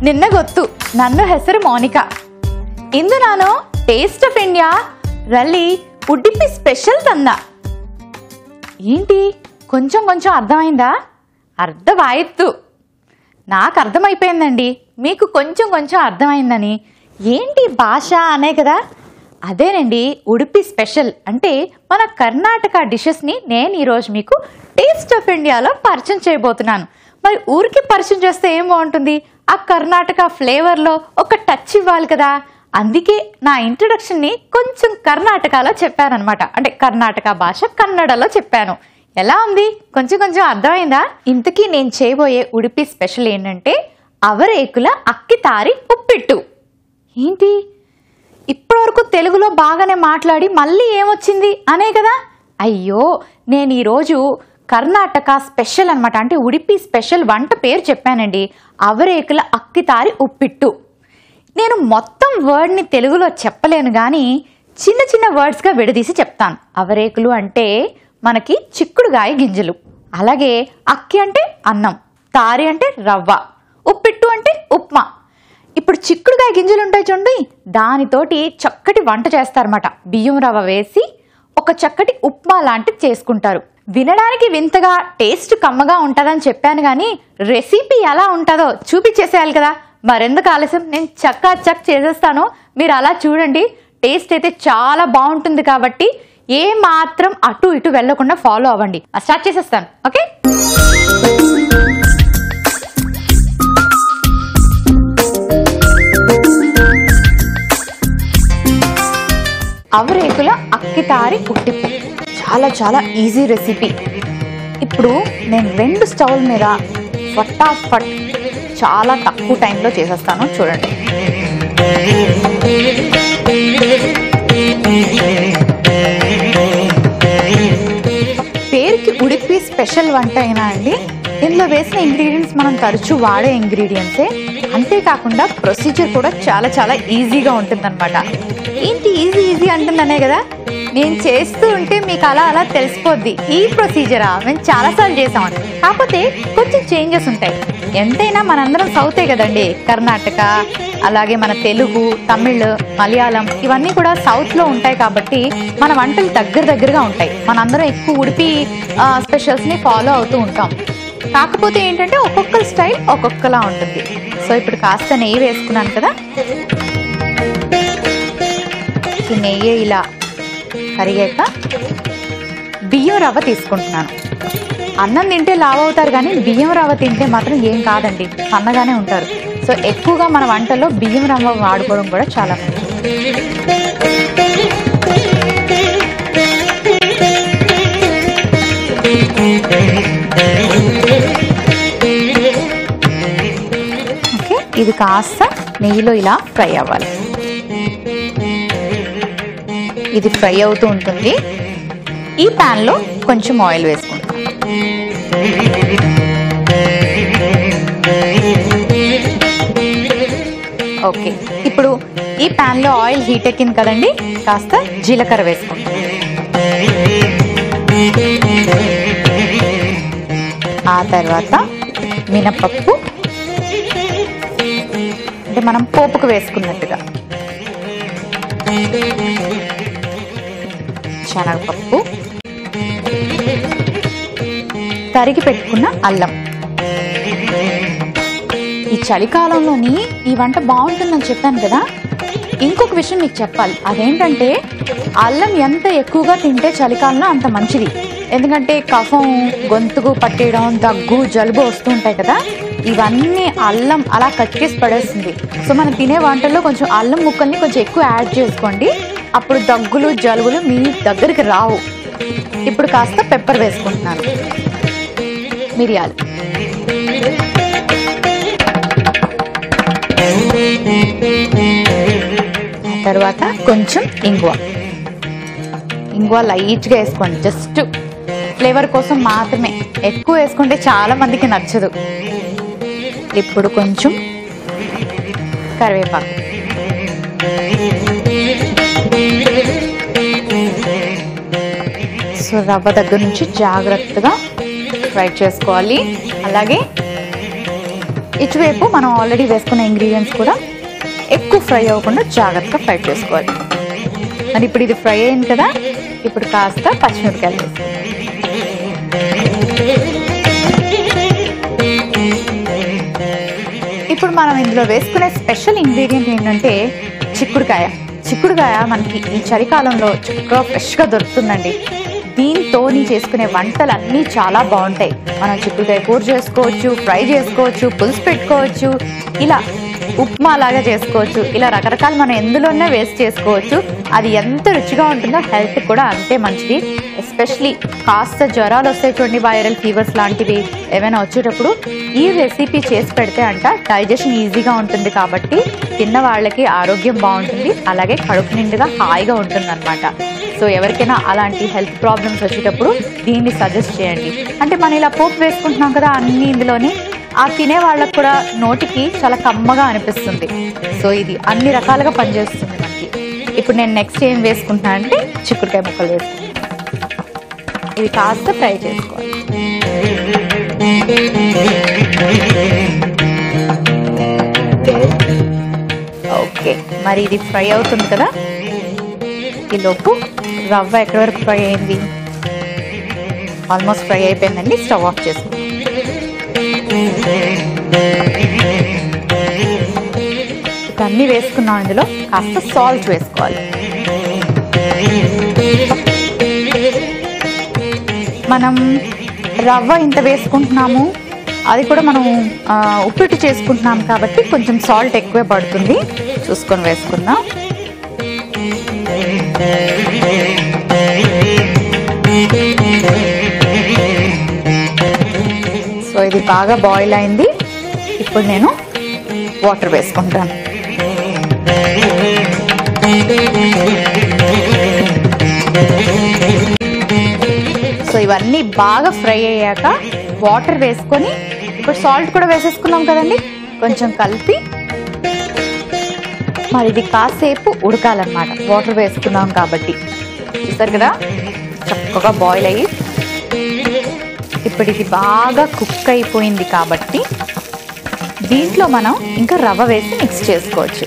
ನಿನ್ನ ಗೊತ್ತು ನನ್ನ ಹೆಸರು ಮೋನಿಕಾ ಇಂದು ನಾನು ಟೇಸ್ಟ್ ಆಫ್ ಇಂಡಿಯಾ ರಲ್ಲಿ ఉడిపి స్పెషల్ తందా ఏంటి కొంచెం కొంచెం అర్థమైందా అర్థమాయత్తు నాకు అర్థమైపోయిందండి మీకు కొంచెం కొంచెం అర్థమైందని ఏంటి భాష అనే కదా అదేనండి ఉడిపి స్పెషల్ అంటే మన కర్ణాటక డిషెస్ని నేను ఈరోజు మీకు టేస్ట్ ఆఫ్ ఇండియాలో పరిచయం చేయబోతున్నాను మరి ఊరికి పరిచయం చేస్తే ఏం బాగుంటుంది ఆ కర్ణాటక ఫ్లేవర్లో ఒక టచ్ ఇవ్వాలి కదా అందుకే నా ఇంట్రొడక్షన్ని కొంచెం కర్ణాటకలో చెప్పానన్నమాట అంటే కర్ణాటక భాష కన్నడలో చెప్పాను ఎలా ఉంది కొంచెం కొంచెం అర్థమైందా ఇంతకీ నేను చేయబోయే ఉడిపి స్పెషల్ ఏంటంటే అవరేకుల అక్కితారి ఉప్పిట్టు ఏంటి ఇప్పటివరకు తెలుగులో బాగానే మాట్లాడి మళ్ళీ ఏమొచ్చింది అనే కదా అయ్యో నేను ఈరోజు కర్ణాటక స్పెషల్ అన్నమాట అంటే ఉడిపి స్పెషల్ వంట పేరు చెప్పానండి అవరేకుల అక్కితారి ఉప్పిట్టు నేను మొత్తం వర్డ్ని తెలుగులో చెప్పలేను కానీ చిన్న చిన్న వర్డ్స్గా విడదీసి చెప్తాను అవరేకులు అంటే మనకి చిక్కుడుగాయ గింజలు అలాగే అక్కి అంటే అన్నం తారి అంటే రవ్వ ఉప్పిట్టు అంటే ఉప్మా ఇప్పుడు చిక్కుడుగాయ గింజలు ఉంటాయి చూడండి దానితోటి చక్కటి వంట చేస్తారన్నమాట బియ్యం రవ్వ వేసి ఒక చక్కటి ఉప్మా లాంటిది చేసుకుంటారు వినడానికి వింతగా టేస్ట్ కమ్మగా ఉంటుందని చెప్పాను కానీ రెసిపీ ఎలా ఉంటుందో చూపించేసేయాలి కదా మరెందుకు ఆలస్యం నేను చక్కా చక్ చేసేస్తాను మీరు అలా చూడండి టేస్ట్ అయితే చాలా బాగుంటుంది కాబట్టి ఏ మాత్రం అటు ఇటు వెళ్లకుండా ఫాలో అవ్వండి స్టార్ట్ చేసేస్తాను ఓకే అవరేకుల అక్కితారి ఉట్టిప్పు చాలా చాలా ఈజీ రెసిపీ ఇప్పుడు నేను రెండు స్టవ్ల మీద ఫటాఫట్ చాలా తక్కువ టైంలో చేసేస్తాను చూడండి పేరుకి ఉడిపి స్పెషల్ వంట అయినా అండి ఇందులో వేసిన ఇంగ్రీడియంట్స్ మనం తరచూ వాడే ఇంగ్రీడియంట్సే అంతేకాకుండా ప్రొసీజర్ కూడా చాలా చాలా ఈజీగా ఉంటుందన్నమాట ఏంటి ఈజీ ఈజీ అంటుందనే కదా నేను చేస్తూ ఉంటే మీకు అలా అలా తెలిసిపోద్ది ఈ ప్రొసీజరా మేము చాలాసార్లు చేసాం కాకపోతే కొంచెం చేంజెస్ ఉంటాయి ఎంతైనా మనందరం సౌతే కదండి కర్ణాటక అలాగే మన తెలుగు తమిళ్ మలయాళం ఇవన్నీ కూడా సౌత్లో ఉంటాయి కాబట్టి మన వంటలు దగ్గర దగ్గరగా ఉంటాయి మనందరం ఎక్కువ ఉడిపి ఆ, స్పెషల్స్ని ఫాలో అవుతూ ఉంటాం కాకపోతే ఏంటంటే ఒక్కొక్క స్టైల్ ఒక్కొక్కలా ఉంటుంది సో ఇప్పుడు కాస్త నెయ్యి వేసుకున్నాను కదా ఈ నెయ్యి ఇలా కరిగాక బియ్యం రవ్వ తీసుకుంటున్నాను అన్నం తింటే లావ్ అవుతారు కానీ బియ్యం రవ్వ తింటే మాత్రం ఏం కాదండి సన్నగానే ఉంటారు సో ఎక్కువగా మన వంటల్లో బియ్యం రవ్వ వాడుకోవడం కూడా చాలా మంచిది ఓకే ఇది కాస్త నెయ్యిలో ఇలా ఫ్రై అవ్వాలి ఇది ఫ్రై అవుతూ ఉంటుంది ఈ ప్యాన్లో కొంచెం ఆయిల్ వేసుకుంటాం ఓకే ఇప్పుడు ఈ ప్యాన్లో ఆయిల్ హీట్ ఎక్కింది కదండి కాస్త జీలకర్ర వేసుకుంటాం ఆ తర్వాత మినపప్పు అంటే మనం పోపుకు వేసుకున్నట్టుగా శనగపప్పు తరిగి పెట్టుకున్న అల్లం ఈ చలికాలంలోని ఈ వంట బాగుంటుందని చెప్పాను కదా ఇంకొక విషయం మీకు చెప్పాలి అదేంటంటే అల్లం ఎంత ఎక్కువగా తింటే చలికాలంలో అంత మంచిది ఎందుకంటే కఫం గొంతుకు పట్టేయడం దగ్గు జలుబు వస్తూ ఉంటాయి కదా ఇవన్నీ అల్లం అలా కట్ చేసి పడేస్తుంది సో మనం తినే వంటల్లో కొంచెం అల్లం ముక్కల్ని కొంచెం ఎక్కువ యాడ్ చేసుకోండి అప్పుడు దగ్గులు జలుబులు మీ దగ్గరికి రావు ఇప్పుడు కాస్త పెప్పర్ వేసుకుంటున్నాను మిరియాలు ఆ తర్వాత కొంచెం ఇంగువ ఇంగువ లైట్గా వేసుకోండి జస్ట్ ఫ్లేవర్ కోసం మాత్రమే ఎక్కువ వేసుకుంటే చాలా మందికి నచ్చదు ఇప్పుడు కొంచెం కరివేపాకు సో రవ్వ దగ్గర నుంచి జాగ్రత్తగా ఫ్రై చేసుకోవాలి అలాగే ఇటువైపు మనం ఆల్రెడీ వేసుకున్న ఇంగ్రీడియంట్స్ కూడా ఎక్కువ ఫ్రై అవ్వకుండా జాగ్రత్తగా ఫ్రై చేసుకోవాలి మరి ఇప్పుడు ఇది ఫ్రై అయింది కదా ఇప్పుడు కాస్త పచ్చిమిరపకాయలు వేసుకోవాలి ఇప్పుడు మనం ఇందులో వేసుకునే స్పెషల్ ఇంగ్రీడియంట్ ఏంటంటే చిక్కుడుకాయ చిక్కుడుకాయ మనకి ఈ చలికాలంలో చక్కగా ఫ్రెష్గా దొరుకుతుందండి దీంతో చేసుకునే వంటలు అన్నీ చాలా బాగుంటాయి మనం చిక్కుడుకాయ కూర చేసుకోవచ్చు ఫ్రై చేసుకోవచ్చు పులుసు పెట్టుకోవచ్చు ఇలా ఉప్మా లాగా చేసుకోవచ్చు ఇలా రకరకాలు మనం ఎందులోనే వేస్ట్ చేసుకోవచ్చు అది ఎంత రుచిగా ఉంటుందో హెల్త్ కూడా అంతే మంచిది ఎస్పెషలీ కాస్త జ్వరాలు వస్తాయి చూడండి వైరల్ ఫీవర్స్ లాంటివి ఏమైనా వచ్చేటప్పుడు ఈ రెసిపీ చేసి పెడితే అంట డైజెషన్ ఈజీగా ఉంటుంది కాబట్టి తిన్న వాళ్ళకి ఆరోగ్యం బాగుంటుంది అలాగే కడుపు నిండుగా హాయిగా ఉంటుంది సో ఎవరికైనా అలాంటి హెల్త్ ప్రాబ్లమ్స్ వచ్చేటప్పుడు దీన్ని సజెస్ట్ చేయండి అంటే మనం ఇలా పోపు వేసుకుంటున్నాం కదా అన్ని ఇందులోని ఆ తినే వాళ్ళకు కూడా నోటికి చాలా కమ్మగా అనిపిస్తుంది సో ఇది అన్ని రకాలుగా పనిచేస్తుంది మనకి ఇప్పుడు నేను నెక్స్ట్ ఏం వేసుకుంటున్నా అంటే చిక్కుడుకాయ ముక్కలు వేసుకుంటాను ఇవి కాస్త ఫ్రై చేసుకోవాలి ఓకే మరి ఇది ఫ్రై అవుతుంది కదా ఈ లోపు రవ్వ ఎక్కడి వరకు ఫ్రై అయింది ఆల్మోస్ట్ ఫ్రై అయిపోయిందండి స్టవ్ ఆఫ్ చేసుకుందాం ఇప్పుడు అన్నీ వేసుకున్నాం ఇందులో కాస్త సాల్ట్ వేసుకోవాలి మనం రవ్వ ఇంత వేసుకుంటున్నాము అది కూడా మనం ఆ, ఉప్పిట్టు చేసుకుంటున్నాం కాబట్టి కొంచెం సాల్ట్ ఎక్కువే పడుతుంది చూసుకొని వేసుకుందాం సో ఇది బాగా బాయిల్ అయింది ఇప్పుడు నేను వాటర్ వేసుకుంటాను సో ఇవన్నీ బాగా ఫ్రై అయ్యాక వాటర్ వేసుకొని ఇప్పుడు సాల్ట్ కూడా వేసేసుకున్నాం కదండి కొంచెం కలిపి మరి ఇది కాసేపు ఉడకాలన్నమాట వాటర్ వేసుకున్నాం కాబట్టి చూసారు కదా చక్కగా బాయిల్ అయ్యి ఇప్పుడు ఇది బాగా కుక్ అయిపోయింది కాబట్టి దీంట్లో మనం ఇంకా రవ్వ వేసి మిక్స్ చేసుకోవచ్చు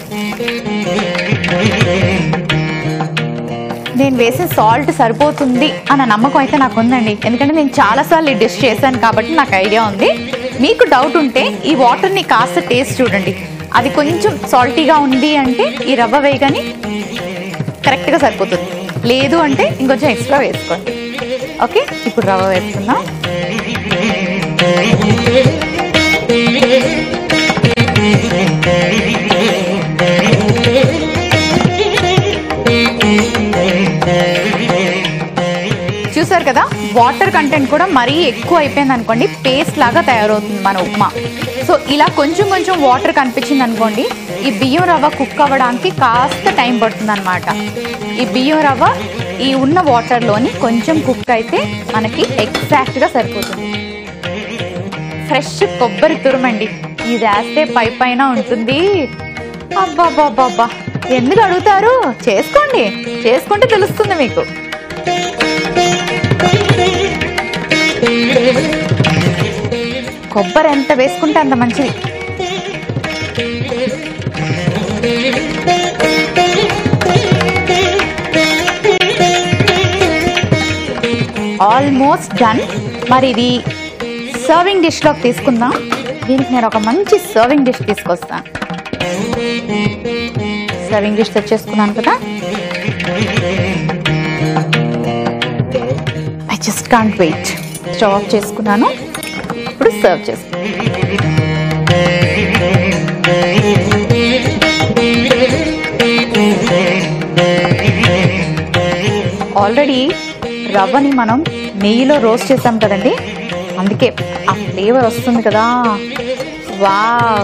నేను వేసే సాల్ట్ సరిపోతుంది అన్న నమ్మకం అయితే నాకు ఉందండి ఎందుకంటే నేను చాలాసార్లు ఈ డిష్ చేశాను కాబట్టి నాకు ఐడియా ఉంది మీకు డౌట్ ఉంటే ఈ వాటర్ని కాస్త టేస్ట్ చూడండి అది కొంచెం సాల్టీగా ఉంది అంటే ఈ రవ్వ వేయగాని కరెక్ట్గా సరిపోతుంది లేదు అంటే ఇంకొంచెం ఎక్స్ట్రా వేసుకోండి ఓకే ఇప్పుడు రవ్వ వేసుకుందాం చూసారు కదా వాటర్ కంటెంట్ కూడా మరీ ఎక్కువ అయిపోయింది అనుకోండి పేస్ట్ లాగా తయారవుతుంది మన ఉప్మా సో ఇలా కొంచెం కొంచెం వాటర్ కనిపించింది అనుకోండి ఈ బియ్యం రవ్వ కుక్ అవ్వడానికి కాస్త టైం పడుతుంది అనమాట ఈ బియ్యం రవ్వ ఈ ఉన్న వాటర్లోని కొంచెం కుక్ అయితే మనకి ఎగ్జాక్ట్గా సరిపోతుంది ఫ్రెష్ కొబ్బరి తురుమండి ఇది వేస్తే పై పైన ఉంటుంది అబ్బాబ్బాబ్బా ఎందుకు అడుగుతారు చేసుకోండి చేసుకుంటే తెలుస్తుంది మీకు కొబ్బరి ఎంత వేసుకుంటే అంత మంచిది ఆల్మోస్ట్ డన్ మరి ఇది సర్వింగ్ డిష్లోకి తీసుకుందాం దీనికి నేను ఒక మంచి సర్వింగ్ డిష్ తీసుకొస్తాను సర్వింగ్ డిష్ తెచ్చేసుకున్నాను కదా I just can't wait stove off చేసుకున్నాను ఇప్పుడు సర్వ్ చేసుకున్నాను ఆల్రెడీ రవ్వని మనం నెయ్యిలో రోస్ట్ చేసాం కదండి అందుకే ఆ ఫ్లేవర్ వస్తుంది కదా వా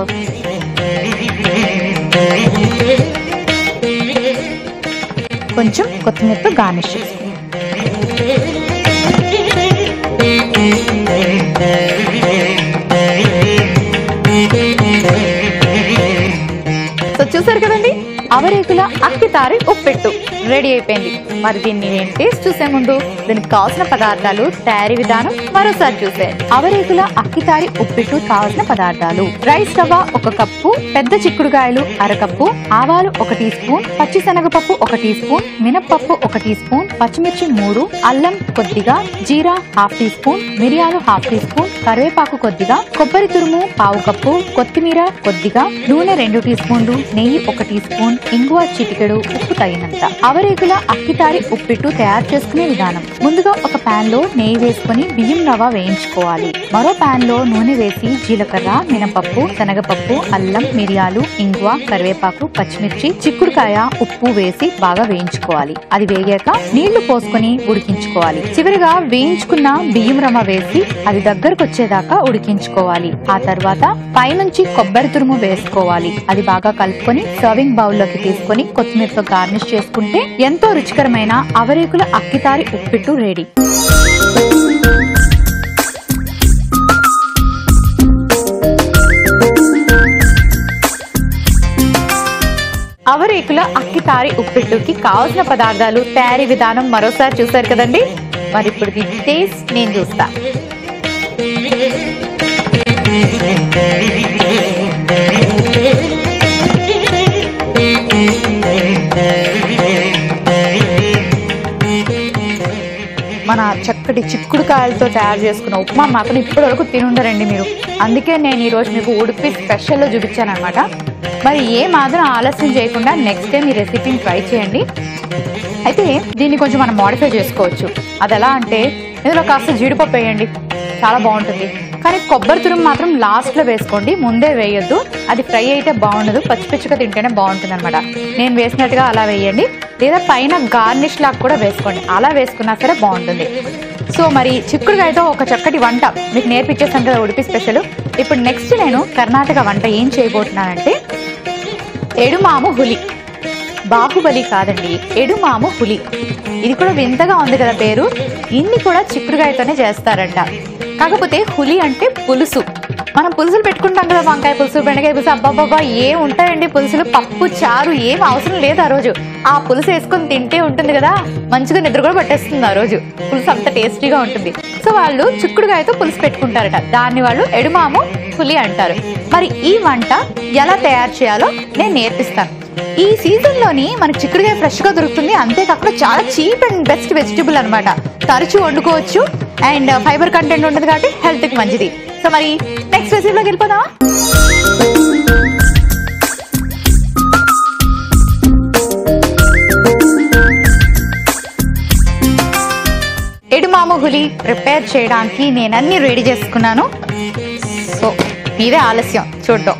కొంచెం కొత్తిమీరతో గార్నిష్ చేసుకుందాం సో చూసారు కదండి అవరేకుల అక్కితారి ఉప్పెట్టు రెడీ అయిపోయింది మరి దీన్ని నేను టేస్ట్ చూసే ముందు దీనికి కావాల్సిన పదార్థాలు తయారీ విధానం మరోసారి చూసేయండి అవరేకుల అక్కితారి ఉప్పిట్టు కావాల్సిన పదార్థాలు రైస్ రవ్వ ఒక కప్పు పెద్ద చిక్కుడుకాయలు అరకప్పు ఆవాలు ఒక టీ స్పూన్ పచ్చిశనగపప్పు ఒక టీ స్పూన్ మినప్పప్పు ఒక టీ స్పూన్ పచ్చిమిర్చి మూడు అల్లం కొద్దిగా జీరా హాఫ్ టీ స్పూన్ మిరియాలు హాఫ్ టీ స్పూన్ కరివేపాకు కొద్దిగా కొబ్బరి తురుము పావు కప్పు కొత్తిమీర కొద్దిగా నూనె రెండు టీ స్పూన్లు నెయ్యి ఒక టీ స్పూన్ ఇంగువ చిటికెడు ఉప్పు తగినంత అవరేకుల అక్కితారి ఉప్పిట్టు తయారు చేసుకునే విధానం ముందుగా ఒక పాన్ లో నెయ్యి వేసుకొని బియ్యం రవ్వ వేయించుకోవాలి మరో పాన్ లో నూనె వేసి జీలకర్ర మినపప్పు శనగపప్పు అల్లం మిరియాలు ఇంగువ కరివేపాకు పచ్చిమిర్చి చిక్కుడుకాయ ఉప్పు వేసి బాగా వేయించుకోవాలి అది వేగాక నీళ్లు పోసుకొని ఉడికించుకోవాలి చివరిగా వేయించుకున్న బియ్యం రవ్వ వేసి అది దగ్గరకు వచ్చేదాకా ఉడికించుకోవాలి ఆ తర్వాత పైనుంచి కొబ్బరి తురుము వేసుకోవాలి అది బాగా కలుపుకొని సర్వింగ్ బౌల్ లోకి తీసుకొని కొత్తిమీరతో గార్నిష్ చేసుకుంటే ఎంతో రుచికరమైన అవరేకుల అక్కితారి ఉప్పిట్టు రెడీ అవరేకుల అక్కితారి ఉప్పిట్టుకి కావలసిన పదార్థాలు తయారీ విధానం మరోసారి చూసారు కదండి మరి ఇప్పుడు దీని టేస్ట్ నేను చూస్తా మన చక్కటి చిక్కుడుకాయలతో తయారు చేసుకున్న ఉప్మా మాత్రం ఇప్పటి వరకు తినుండరండి మీరు అందుకే నేను ఈరోజు మీకు ఉడిపి స్పెషల్లో చూపించాను అనమాట మరి ఏ మాత్రం ఆలస్యం చేయకుండా నెక్స్ట్ టైం ఈ రెసిపీని ట్రై చేయండి అయితే దీన్ని కొంచెం మనం మోడిఫై చేసుకోవచ్చు అది ఎలా అంటే ఇందులో కాస్త జీడిపప్పు వేయండి చాలా బాగుంటుంది కానీ కొబ్బరి తురుము మాత్రం లాస్ట్లో వేసుకోండి ముందే వేయొద్దు అది ఫ్రై అయితే బాగుండదు పచ్చి పచ్చిగా తింటేనే బాగుంటుంది అనమాట నేను వేసినట్టుగా అలా వేయండి లేదా పైన గార్నిష్ లాగా కూడా వేసుకోండి అలా వేసుకున్నా సరే బాగుంటుంది సో మరి చిక్కుడుకాయతో ఒక చక్కటి వంట మీకు నేర్పించేసాను కదా ఉడిపి స్పెషల్ ఇప్పుడు నెక్స్ట్ నేను కర్ణాటక వంట ఏం చేయబోతున్నానంటే ఎడుమాము హులి బాహుబలి కాదండి ఎడుమాము హులి ఇది కూడా వింతగా ఉంది కదా పేరు ఇన్ని కూడా చిక్కుడుకాయతోనే చేస్తారంట కాకపోతే హులి అంటే పులుసు మనం పులుసులు పెట్టుకుంటాం కదా వంకాయ పులుసు బెండకాయ పులుసు అబ్బాబ్బా ఏం ఉంటాయండి పులుసులు పప్పు చారు ఏం అవసరం లేదు ఆ రోజు ఆ పులుసు వేసుకొని తింటే ఉంటుంది కదా మంచిగా నిద్ర కూడా పట్టేస్తుంది ఆ రోజు పులుసు అంత టేస్టీగా ఉంటుంది సో వాళ్ళు చిక్కుడుకాయతో పులుసు పెట్టుకుంటారట దాన్ని వాళ్ళు ఎడుమాము పులి అంటారు మరి ఈ వంట ఎలా తయారు చేయాలో నేను నేర్పిస్తాను ఈ సీజన్ లోని మనకి చిక్కుడుకాయ ఫ్రెష్ గా దొరుకుతుంది అంతేకాకుండా చాలా చీప్ అండ్ బెస్ట్ వెజిటబుల్ అన్నమాట తరచూ వండుకోవచ్చు అండ్ ఫైబర్ కంటెంట్ ఉంటుంది కాబట్టి హెల్త్ కి మంచిది సో మరి నెక్స్ట్ రెసిపీలోకి వెళ్ళిపోదామా ఎడుమాము హులి ప్రిపేర్ చేయడానికి నేను అన్ని రెడీ చేసుకున్నాను సో మీదే ఆలస్యం చూడ్డం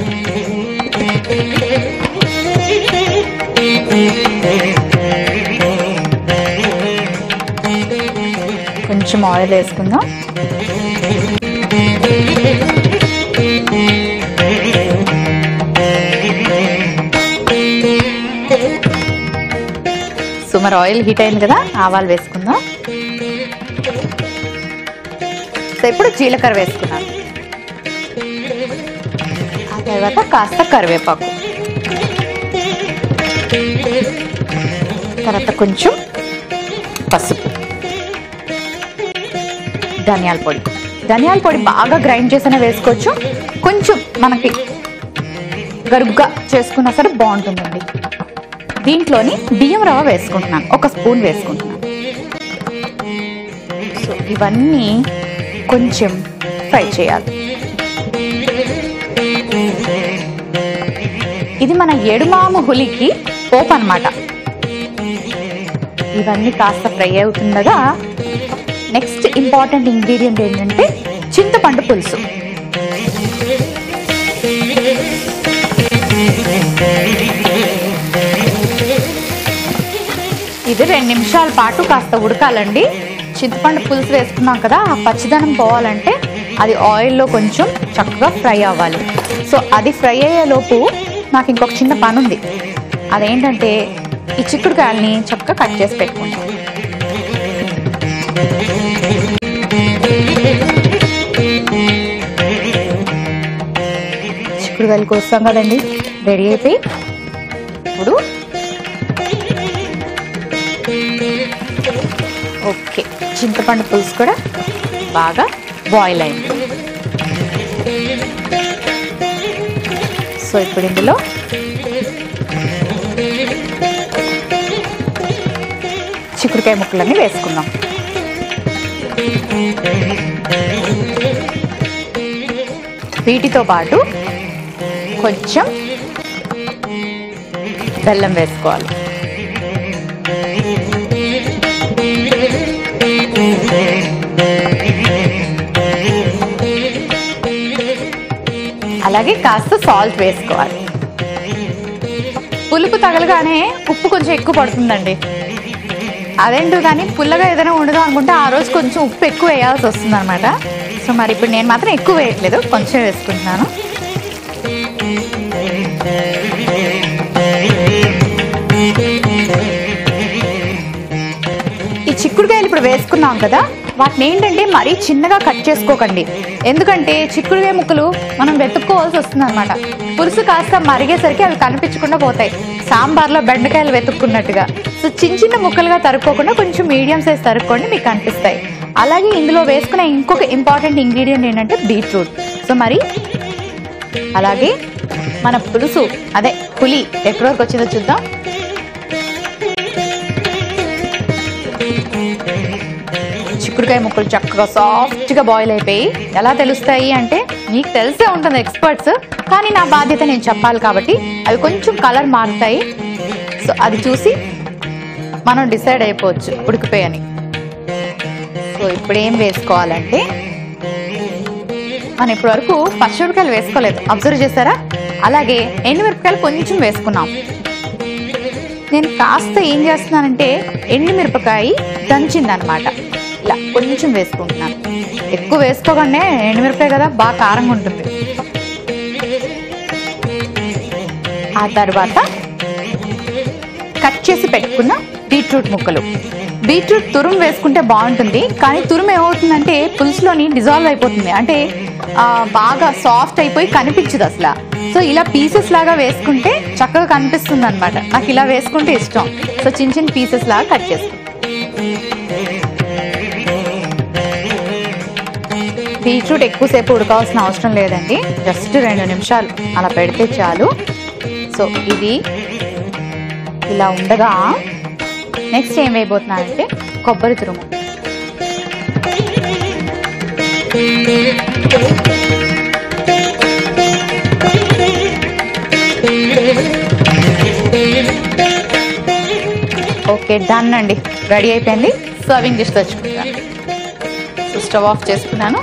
కొంచెం ఆయిల్ వేసుకుందాం సో మరి ఆయిల్ హీట్ అయింది కదా ఆవాలు వేసుకుందాం సో ఇప్పుడు జీలకర్ర వేసుకున్నాను ఆ తర్వాత కాస్త కరివేపాకు తర్వాత కొంచెం పసుపు ధనియాల పొడి ధనియాల పొడి బాగా గ్రైండ్ చేసినా వేసుకోవచ్చు కొంచెం మనకి గరుగ్గా చేసుకున్నా సరే బాగుంటుందండి దీంట్లోని బియ్యం రవ్వ వేసుకుంటున్నాను ఒక స్పూన్ వేసుకుంటున్నాను సో ఇవన్నీ కొంచెం ఫ్రై చేయాలి ఇది మన ఎడుమాము హులికి పోపు అన్నమాట ఇవన్నీ కాస్త ఫ్రై అవుతుండగా నెక్స్ట్ ఇంపార్టెంట్ ఇంగ్రీడియంట్ ఏంటంటే చింతపండు పులుసు ఇది రెండు నిమిషాల పాటు కాస్త ఉడకాలండి చింతపండు పులుసు వేసుకున్నాం కదా ఆ పచ్చిదనం పోవాలంటే అది ఆయిల్లో కొంచెం చక్కగా ఫ్రై అవ్వాలి సో అది ఫ్రై అయ్యేలోపు నాకు ఇంకొక చిన్న పని ఉంది అదేంటంటే ఈ చిక్కుడుకాయల్ని చక్కగా కట్ చేసి పెట్టుకుంటాం చిక్కుడుకాయలు కోస్తాం కదండి రెడీ అయిపోయి ఇప్పుడు ఓకే చింతపండు పులుసు కూడా బాగా బాయిల్ అయింది సో ఇప్పుడు ఇందులో చిక్కుడుకాయ ముక్కలన్నీ వేసుకుందాం వీటితో పాటు కొంచెం బెల్లం వేసుకోవాలి అలాగే కాస్త సాల్ట్ వేసుకోవాలి పులుపు తగలగానే ఉప్పు కొంచెం ఎక్కువ పడుతుందండి అదేంటో కానీ పుల్లగా ఏదైనా ఉండదు అనుకుంటే ఆ రోజు కొంచెం ఉప్పు ఎక్కువ వేయాల్సి వస్తుంది అనమాట సో మరి ఇప్పుడు నేను మాత్రం ఎక్కువ వేయట్లేదు కొంచెం వేసుకుంటున్నాను ఈ చిక్కుడుకాయలు ఇప్పుడు వేసుకున్నాం కదా వాటిని ఏంటంటే మరీ చిన్నగా కట్ చేసుకోకండి ఎందుకంటే చిక్కుడుకాయ ముక్కలు మనం వెతుక్కోవాల్సి వస్తుంది అనమాట పులుసు కాస్త మరిగేసరికి అవి కనిపించకుండా పోతాయి సాంబార్లో బెండకాయలు వెతుక్కున్నట్టుగా సో చిన్న చిన్న ముక్కలుగా తరుక్కోకుండా కొంచెం మీడియం సైజ్ తరుక్కోండి మీకు కనిపిస్తాయి అలాగే ఇందులో వేసుకునే ఇంకొక ఇంపార్టెంట్ ఇంగ్రీడియంట్ ఏంటంటే బీట్రూట్ సో మరి అలాగే మన పులుసు అదే పులి ఎక్కడి వరకు వచ్చిందో చూద్దాం చిక్కుడుకాయ ముక్కలు చక్కగా సాఫ్ట్గా బాయిల్ అయిపోయి ఎలా తెలుస్తాయి అంటే మీకు తెలిసే ఉంటుంది ఎక్స్పర్ట్స్ కానీ నా బాధ్యత నేను చెప్పాలి కాబట్టి అవి కొంచెం కలర్ మారుతాయి సో అది చూసి మనం డిసైడ్ అయిపోవచ్చు ఉడికిపోయని సో ఇప్పుడు ఏం వేసుకోవాలంటే మనం ఇప్పటి వరకు పచ్చిమిరపకాయలు వేసుకోలేదు అబ్జర్వ్ చేశారా అలాగే ఎండుమిరపకాయలు కొంచెం వేసుకున్నాం నేను కాస్త ఏం చేస్తున్నానంటే ఎండుమిరపకాయ దంచిందనమాట ఇలా కొంచెం వేసుకుంటున్నాను ఎక్కువ వేసుకోకండి ఎండుమిరపకాయ కదా బాగా కారంగా ఉంటుంది ఆ తర్వాత కట్ చేసి పెట్టుకున్న బీట్రూట్ ముక్కలు బీట్రూట్ తురుము వేసుకుంటే బాగుంటుంది కానీ తురుము ఏమవుతుందంటే పులుసులోని డిజాల్వ్ అయిపోతుంది అంటే ఆ, బాగా సాఫ్ట్ అయిపోయి కనిపించదు అసలు సో ఇలా పీసెస్ లాగా వేసుకుంటే చక్కగా కనిపిస్తుంది అనమాట నాకు ఇలా వేసుకుంటే ఇష్టం సో చిన్న చిన్న పీసెస్ లాగా కట్ చేసుకుంటాం బీట్రూట్ ఎక్కువసేపు ఉడకాల్సిన అవసరం లేదండి జస్ట్ రెండు నిమిషాలు అలా పెడితే చాలు సో ఇది ఇలా ఉండగా నెక్స్ట్ ఏం వేయబోతున్నానంటే కొబ్బరి తురుము ఓకే డన్ అండి రెడీ అయిపోయింది సర్వింగ్ డిష్ తెచ్చుకుంటాను సో స్టవ్ ఆఫ్ చేసుకున్నాను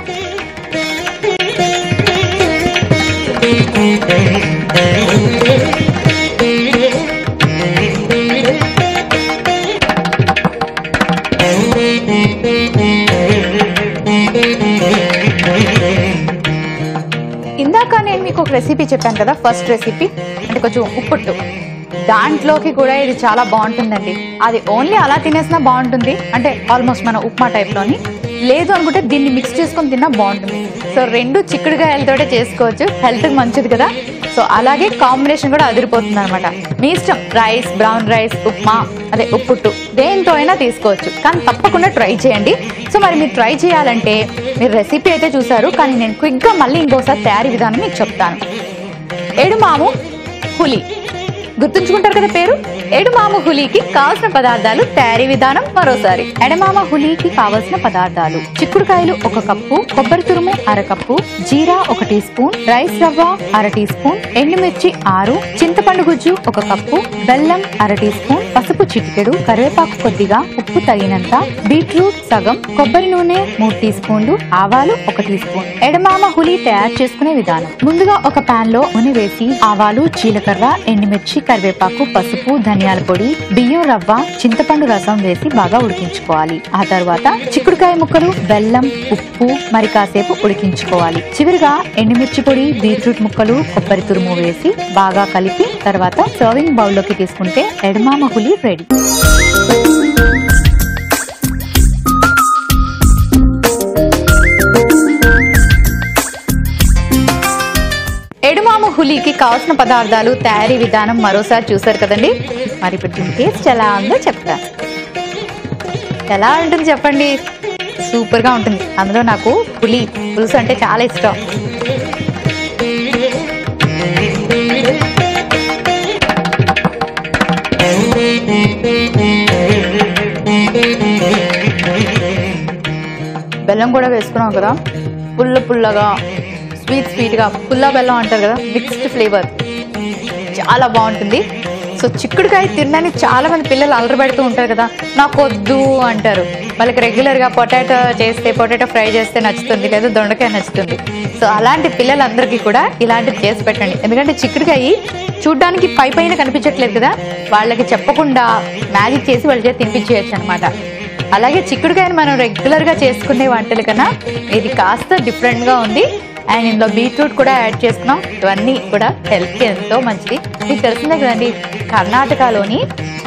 ఇందాక నేను మీకు ఒక రెసిపీ చెప్పాను కదా ఫస్ట్ రెసిపీ అంటే కొంచెం ఉప్పుట్టు దాంట్లోకి కూడా ఇది చాలా బాగుంటుందండి అది ఓన్లీ అలా తినేసినా బాగుంటుంది అంటే ఆల్మోస్ట్ మన ఉప్మా టైప్లోని లేదు అనుకుంటే దీన్ని మిక్స్ చేసుకొని తిన్నా బాగుంటుంది సో రెండు చిక్కుడుకాయలతోటే చేసుకోవచ్చు హెల్త్కి మంచిది కదా సో అలాగే కాంబినేషన్ కూడా అదిరిపోతుంది అనమాట మీ ఇష్టం రైస్ బ్రౌన్ రైస్ ఉప్మా అదే ఉప్పుట్టు దేంతో అయినా తీసుకోవచ్చు కానీ తప్పకుండా ట్రై చేయండి సో మరి మీరు ట్రై చేయాలంటే మీరు రెసిపీ అయితే చూసారు కానీ నేను క్విక్గా మళ్ళీ ఇంకోసారి తయారీ విధానం మీకు చెప్తాను ఏడుమాము హులి గుర్తుంచుకుంటారు కదా పేరు ఎడుమామ హులీకి కావలసిన పదార్థాలు తయారీ విధానం మరోసారి ఎడమామ హులీకి కావలసిన పదార్థాలు చిక్కుడుకాయలు ఒక కప్పు కొబ్బరి తురుము అర కప్పు జీరా ఒక టీ స్పూన్ రైస్ రవ్వ అర టీ స్పూన్ ఎండుమిర్చి ఆరు చింతపండు గుజ్జు ఒక కప్పు బెల్లం అర టీ స్పూన్ పసుపు చిటికెడు కరివేపాకు కొద్దిగా ఉప్పు తగినంత బీట్రూట్ సగం కొబ్బరి నూనె మూడు టీ స్పూన్లు ఆవాలు ఒక టీ స్పూన్ ఎడమామ హులి తయారు చేసుకునే విధానం ముందుగా ఒక పాన్ లో నూనె వేసి ఆవాలు జీలకర్ర ఎండుమిర్చి కరివేపాకు పసుపు ధనియాల పొడి బియ్యం రవ్వ చింతపండు రసం వేసి బాగా ఉడికించుకోవాలి ఆ తర్వాత చిక్కుడుకాయ ముక్కలు బెల్లం ఉప్పు మరి కాసేపు ఉడికించుకోవాలి చివరిగా ఎండుమిర్చి పొడి బీట్రూట్ ముక్కలు కొబ్బరి తురుము వేసి బాగా కలిపి తర్వాత సర్వింగ్ బౌల్ లోకి తీసుకుంటే ఎడమామ హులి రెడీ ఎడుమామ హులీకి కావాల్సిన పదార్థాలు తయారీ విధానం మరోసారి చూసారు కదండి మరి ఇప్పుడు దీని టేస్ట్ ఎలా ఉందో చెప్తాను ఎలా ఉంటుంది చెప్పండి సూపర్గా ఉంటుంది అందులో నాకు పులి పులుసు అంటే చాలా ఇష్టం బెల్లం కూడా వేసుకున్నాం కదా పుల్ల పుల్లగా స్వీట్ స్వీట్గా పుల్ల బెల్లం అంటారు కదా మిక్స్డ్ ఫ్లేవర్ చాలా బాగుంటుంది సో చిక్కుడుకాయ తినడానికి చాలా మంది పిల్లలు అలరి పెడుతూ ఉంటారు కదా నాకు వద్దు అంటారు వాళ్ళకి రెగ్యులర్గా పొటాటో చేస్తే పొటాటో ఫ్రై చేస్తే నచ్చుతుంది లేదా దొండకాయ నచ్చుతుంది సో అలాంటి పిల్లలందరికీ కూడా ఇలాంటివి చేసి పెట్టండి ఎందుకంటే చిక్కుడుకాయ చూడ్డానికి పై పైన కనిపించట్లేదు కదా వాళ్ళకి చెప్పకుండా మ్యాజిక్ చేసి వాళ్ళ చేతి తినిపించేయచ్చు అనమాట అలాగే చిక్కుడుకాయని మనం రెగ్యులర్గా చేసుకునే వంటల కన్నా ఇది కాస్త డిఫరెంట్గా ఉంది అండ్ ఇందులో బీట్రూట్ కూడా యాడ్ చేస్తున్నాం ఇవన్నీ కూడా హెల్త్కి ఎంతో మంచిది మీకు తెలిసిందే కదండి కర్ణాటకలోని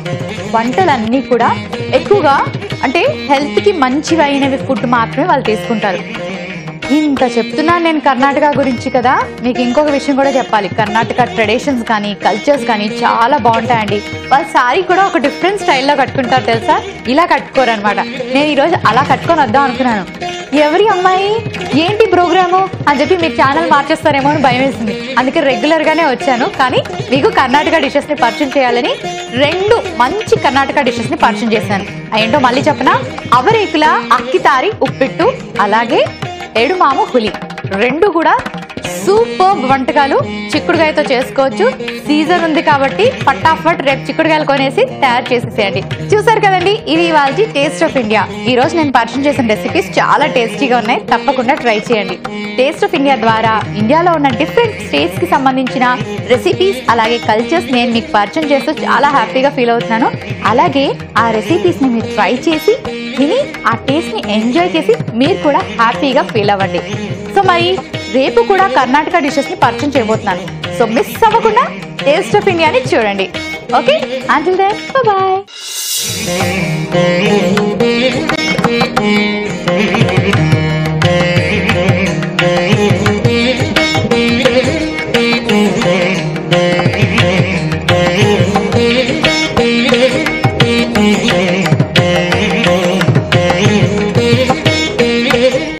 వంటలన్నీ కూడా ఎక్కువగా అంటే హెల్త్కి మంచివి అయినవి ఫుడ్ మాత్రమే వాళ్ళు తీసుకుంటారు ఇంత చెప్తున్నాను నేను కర్ణాటక గురించి కదా మీకు ఇంకొక విషయం కూడా చెప్పాలి కర్ణాటక ట్రెడిషన్స్ కానీ కల్చర్స్ కానీ చాలా బాగుంటాయండి వాళ్ళ సారీ కూడా ఒక డిఫరెంట్ స్టైల్లో కట్టుకుంటారు తెలుసా ఇలా కట్టుకోరు అనమాట నేను ఈరోజు అలా కట్టుకొని వద్దాం అనుకున్నాను ఎవరి అమ్మాయి ఏంటి ప్రోగ్రాము అని చెప్పి మీరు ఛానల్ మార్చేస్తారేమో అని భయం వేసింది అందుకే రెగ్యులర్గానే వచ్చాను కానీ మీకు కర్ణాటక డిషెస్ని పరిచయం చేయాలని రెండు మంచి కర్ణాటక డిషెస్ని పరిచయం చేశాను ఏంటో మళ్ళీ చెప్పనా అవరేకుల అక్కితారి ఉప్పిట్టు అలాగే ఏడుమాము హులి రెండు కూడా సూపర్ వంటకాలు చిక్కుడుకాయతో చేసుకోవచ్చు సీజన్ ఉంది కాబట్టి పట్టాఫట్ రేపు చిక్కుడుకాయలు కొనేసి తయారు చేసేసేయండి చూసారు కదండి ఇది ఇవాళ టేస్ట్ ఆఫ్ ఇండియా ఈ రోజు నేను పరిచయం చేసిన రెసిపీస్ చాలా టేస్టీగా ఉన్నాయి తప్పకుండా ట్రై చేయండి టేస్ట్ ఆఫ్ ఇండియా ద్వారా ఇండియాలో ఉన్న డిఫరెంట్ స్టేట్స్ కి సంబంధించిన రెసిపీస్ అలాగే కల్చర్స్ నేను మీకు పరిచయం చేస్తూ చాలా హ్యాపీగా ఫీల్ అవుతున్నాను అలాగే ఆ రెసిపీస్ ని మీరు ట్రై చేసి విని ఆ టేస్ట్ ని ఎంజాయ్ చేసి మీరు కూడా హ్యాపీగా ఫీల్ అవ్వండి సో మరి రేపు కూడా కర్ణాటక డిషెస్ ని పరిచయం చేయబోతున్నాను సో మిస్ అవ్వకుండా టేస్ట్ ఆఫ్ ఇండియాని చూడండి ఓకే అంటిల్ దెన్ బాయ్